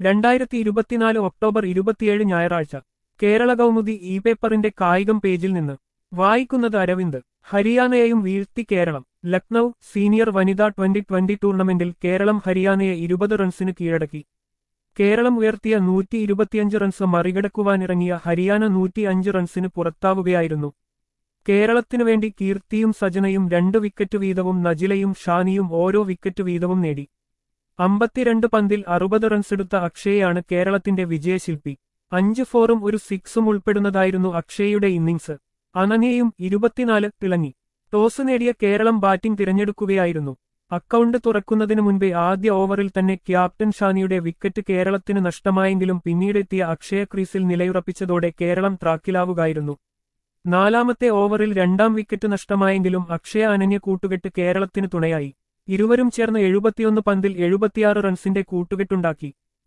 രണ്ടായിരത്തി ഇരുപത്തിനാല് ഒക്ടോബർ ഇരുപത്തിയേഴ് ഞായറാഴ്ച കേരള കൗമുദി ഇ പേപ്പറിന്റെ കായികം പേജിൽ നിന്ന് വായിക്കുന്നത് അരവിന്ദ് ഹരിയാനയെയും വീഴ്ത്തി കേരളം ലക്നൌ സീനിയർ വനിതാ ട്വന്റി ട്വന്റി ടൂർണമെന്റിൽ കേരളം ഹരിയാനയെ ഇരുപത് റൺസിന് കീഴടക്കി കേരളം ഉയർത്തിയ നൂറ്റി ഇരുപത്തിയഞ്ച് റൺസ് മറികടക്കുവാനിറങ്ങിയ ഹരിയാന നൂറ്റി അഞ്ച് റൺസിന് പുറത്താവുകയായിരുന്നു കേരളത്തിനു വേണ്ടി കീർത്തിയും സജനയും രണ്ട് വിക്കറ്റ് വീതവും നജിലയും ഷാനിയും ഓരോ വിക്കറ്റ് വീതവും നേടി അമ്പത്തിരണ്ട് പന്തിൽ അറുപത് റൺസെടുത്ത അക്ഷയയാണ് കേരളത്തിന്റെ വിജയശില്പി അഞ്ച് ഫോറും ഒരു സിക്സും ഉൾപ്പെടുന്നതായിരുന്നു അക്ഷയയുടെ ഇന്നിംഗ്സ് അനന്യയും ഇരുപത്തിനാല് തിളങ്ങി ടോസ് നേടിയ കേരളം ബാറ്റിംഗ് തിരഞ്ഞെടുക്കുകയായിരുന്നു അക്കൗണ്ട് തുറക്കുന്നതിനു മുൻപേ ആദ്യ ഓവറിൽ തന്നെ ക്യാപ്റ്റൻ ഷാനിയുടെ വിക്കറ്റ് കേരളത്തിന് നഷ്ടമായെങ്കിലും പിന്നീടെത്തിയ അക്ഷയ ക്രീസിൽ നിലയുറപ്പിച്ചതോടെ കേരളം ട്രാക്കിലാവുകയായിരുന്നു നാലാമത്തെ ഓവറിൽ രണ്ടാം വിക്കറ്റ് നഷ്ടമായെങ്കിലും അക്ഷയ അനന്യ കൂട്ടുകെട്ട് കേരളത്തിന് തുണയായി ഇരുവരും ചേർന്ന് എഴുപത്തിയൊന്ന് പന്തിൽ എഴുപത്തിയാറ് റൺസിന്റെ കൂട്ടുകെട്ടുണ്ടാക്കി